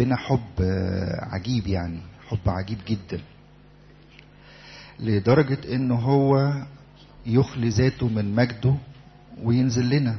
ربنا حب عجيب يعني حب عجيب جدا لدرجة انه هو يخلي ذاته من مجده وينزل لنا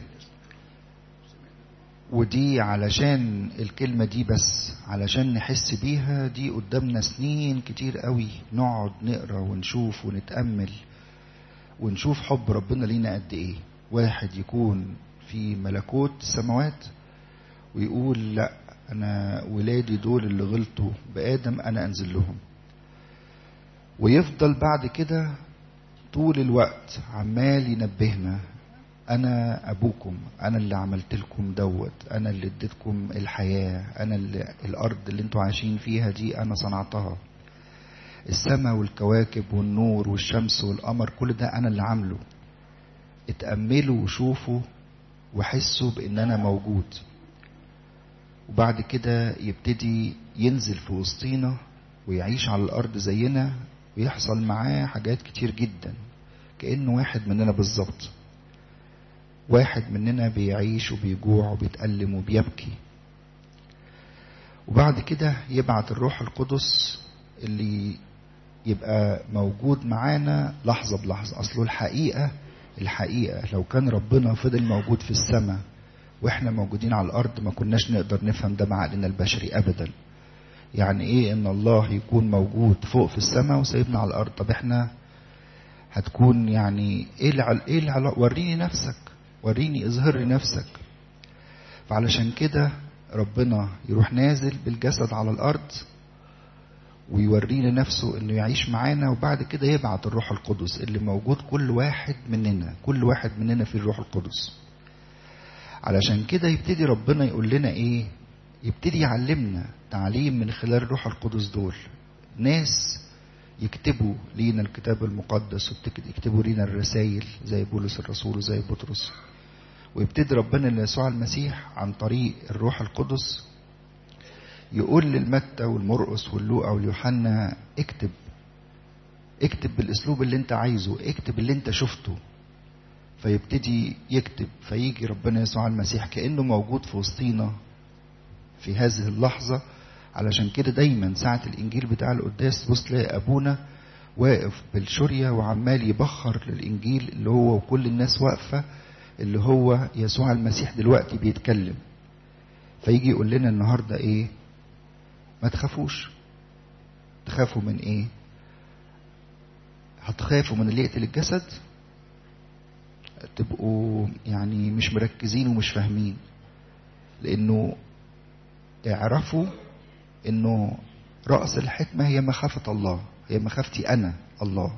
ودي علشان الكلمة دي بس علشان نحس بيها دي قدامنا سنين كتير قوي نقعد نقرا ونشوف ونتأمل ونشوف حب ربنا لينا قد ايه واحد يكون في ملكوت السماوات ويقول لا انا ولادي دول اللي غلطوا بادم انا انزل لهم ويفضل بعد كده طول الوقت عمال ينبهنا انا ابوكم انا اللي عملت لكم دوت انا اللي اديتكم الحياه انا اللي الارض اللي انتوا عايشين فيها دي انا صنعتها السماء والكواكب والنور والشمس والقمر كل ده انا اللي عامله اتاملوا وشوفوا وحسوا بان انا موجود وبعد كده يبتدي ينزل في وسطينا ويعيش على الارض زينا ويحصل معاه حاجات كتير جدا كانه واحد مننا بالظبط واحد مننا بيعيش وبيجوع وبيتألم وبيبكي وبعد كده يبعت الروح القدس اللي يبقى موجود معانا لحظة بلحظة أصله الحقيقة الحقيقة لو كان ربنا فضل موجود في السماء واحنا موجودين على الأرض ما كناش نقدر نفهم ده بعقلنا البشري أبدا يعني ايه ان الله يكون موجود فوق في السماء وسايبنا على الأرض طب احنا هتكون يعني ايه العل... ايه العلاقة وريني نفسك وريني اظهر لي نفسك فعلشان كده ربنا يروح نازل بالجسد على الارض ويورينا نفسه انه يعيش معانا وبعد كده يبعت الروح القدس اللي موجود كل واحد مننا كل واحد مننا في الروح القدس علشان كده يبتدي ربنا يقول لنا ايه يبتدي يعلمنا تعليم من خلال الروح القدس دول ناس يكتبوا لينا الكتاب المقدس ويكتبوا لينا الرسائل زي بولس الرسول وزي بطرس ويبتدي ربنا ليسوع المسيح عن طريق الروح القدس يقول للمتى والمرقس واللوقا واليوحنا اكتب اكتب بالاسلوب اللي انت عايزه اكتب اللي انت شفته فيبتدي يكتب فيجي ربنا يسوع المسيح كانه موجود في وسطينا في هذه اللحظه علشان كده دايما ساعة الإنجيل بتاع القداس تبص تلاقي أبونا واقف بالشرية وعمال يبخر للإنجيل اللي هو وكل الناس واقفة اللي هو يسوع المسيح دلوقتي بيتكلم فيجي يقول لنا النهاردة إيه ما تخافوش تخافوا من إيه هتخافوا من اللي يقتل الجسد تبقوا يعني مش مركزين ومش فاهمين لأنه اعرفوا انه رأس الحكمة هي مخافة الله هي مخافتي انا الله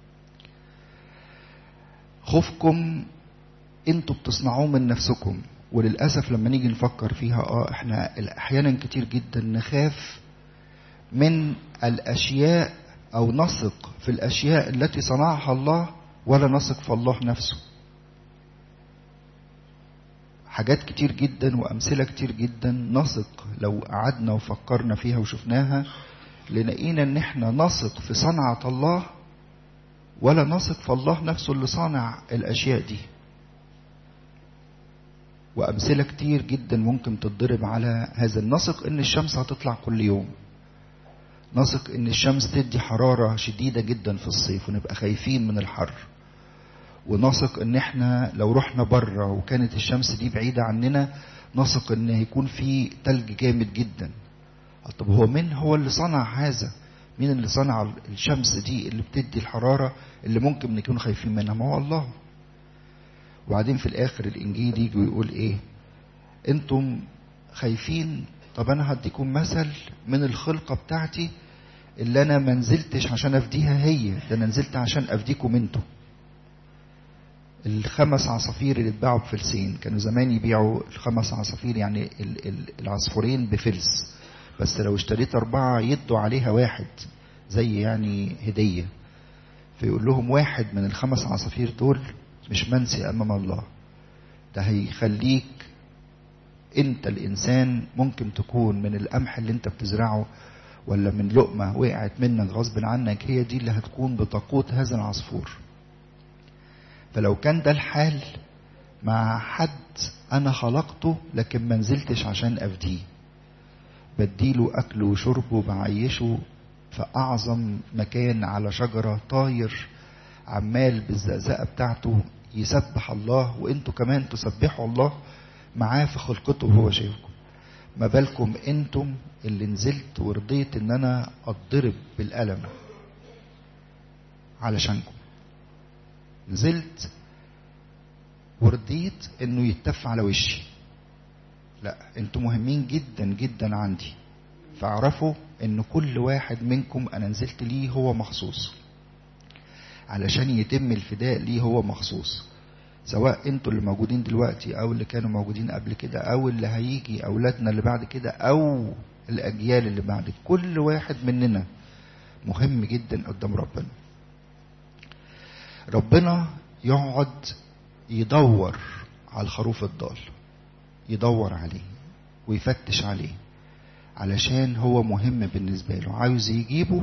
خوفكم انتوا بتصنعوه من نفسكم وللأسف لما نيجي نفكر فيها اه احنا احيانا كتير جدا نخاف من الاشياء او نثق في الاشياء التي صنعها الله ولا نثق في الله نفسه حاجات كتير جدا وأمثلة كتير جدا نثق لو قعدنا وفكرنا فيها وشفناها لقينا ان احنا نثق في صنعة الله ولا نثق في الله نفسه اللي صانع الأشياء دي وأمثلة كتير جدا ممكن تتضرب على هذا النثق ان الشمس هتطلع كل يوم نثق ان الشمس تدي حرارة شديدة جدا في الصيف ونبقى خايفين من الحر ونثق ان احنا لو رحنا بره وكانت الشمس دي بعيده عننا نثق ان هيكون في تلج جامد جدا طب هو مين هو اللي صنع هذا مين اللي صنع الشمس دي اللي بتدي الحراره اللي ممكن نكون خايفين منها ما هو الله وبعدين في الاخر الانجيل يجي ويقول ايه انتم خايفين طب انا هديكم مثل من الخلقه بتاعتي اللي انا ما نزلتش عشان افديها هي ده انا نزلت عشان افديكم انتم الخمس عصافير اللي اتباعوا بفلسين كانوا زمان يبيعوا الخمس عصافير يعني العصفورين بفلس بس لو اشتريت أربعة يدوا عليها واحد زي يعني هدية فيقول لهم واحد من الخمس عصافير دول مش منسي أمام الله ده هيخليك انت الانسان ممكن تكون من القمح اللي انت بتزرعه ولا من لقمة وقعت منك غصب عنك هي دي اللي هتكون بتقوت هذا العصفور فلو كان ده الحال مع حد انا خلقته لكن ما نزلتش عشان افديه بديله أكله وشربه بعيشه في أعظم مكان على شجرة طاير عمال بالزقزقة بتاعته يسبح الله وانتوا كمان تسبحوا الله معاه في خلقته وهو شايفكم ما بالكم انتم اللي نزلت ورضيت ان انا اتضرب بالقلم علشانكم نزلت ورضيت انه يتف على وشي لا انتوا مهمين جدا جدا عندي فاعرفوا ان كل واحد منكم انا نزلت ليه هو مخصوص علشان يتم الفداء ليه هو مخصوص سواء انتوا اللي موجودين دلوقتي او اللي كانوا موجودين قبل كده او اللي هيجي اولادنا اللي بعد كده او الاجيال اللي بعد كل واحد مننا مهم جدا قدام ربنا ربنا يقعد يدور على الخروف الضال يدور عليه ويفتش عليه علشان هو مهم بالنسبة له عاوز يجيبه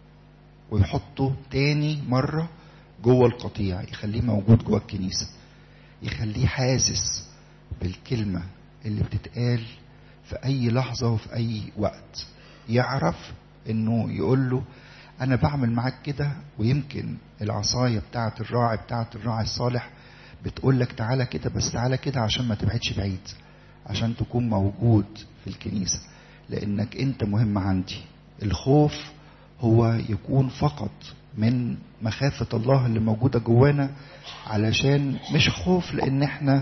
ويحطه تاني مرة جوه القطيع يخليه موجود جوه الكنيسة يخليه حاسس بالكلمة اللي بتتقال في أي لحظة وفي أي وقت يعرف إنه يقول له أنا بعمل معاك كده ويمكن العصاية بتاعة الراعي بتاعة الراعي الصالح بتقول لك تعالى كده بس تعالى كده عشان ما تبعدش بعيد عشان تكون موجود في الكنيسة لأنك أنت مهم عندي الخوف هو يكون فقط من مخافة الله اللي موجودة جوانا علشان مش خوف لأن احنا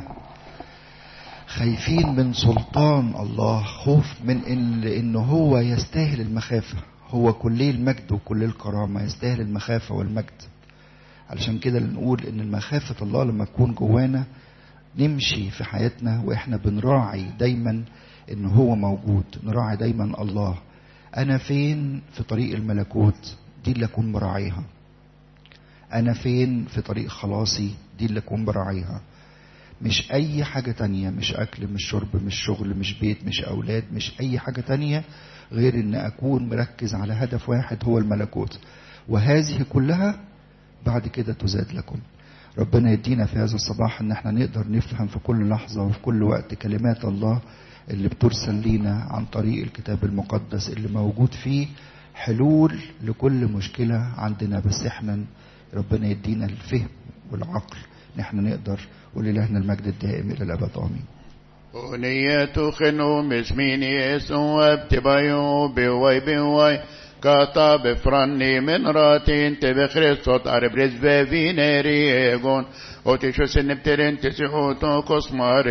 خايفين من سلطان الله خوف من إن لأنه هو يستاهل المخافة هو كل المجد وكل الكرامة يستاهل المخافة والمجد علشان كده نقول إن المخافة الله لما تكون جوانا نمشي في حياتنا وإحنا بنراعي دايما إن هو موجود نراعي دايما الله أنا فين في طريق الملكوت دي اللي أكون براعيها أنا فين في طريق خلاصي دي اللي أكون براعيها مش أي حاجة تانية مش أكل مش شرب مش شغل مش بيت مش أولاد مش أي حاجة تانية غير إن أكون مركز على هدف واحد هو الملكوت وهذه كلها بعد كده تزاد لكم ربنا يدينا في هذا الصباح ان احنا نقدر نفهم في كل لحظة وفي كل وقت كلمات الله اللي بترسل لينا عن طريق الكتاب المقدس اللي موجود فيه حلول لكل مشكلة عندنا بس احنا ربنا يدينا الفهم والعقل ان احنا نقدر ولإلهنا المجد الدائم الى الابد امين ونية خنو مسمين يسوع ابتبايو بواي بواي كاتا بفراني من راتين تبخريستوت اربرز بفينيريغون وتشو سنبترين تسعوتو كosmar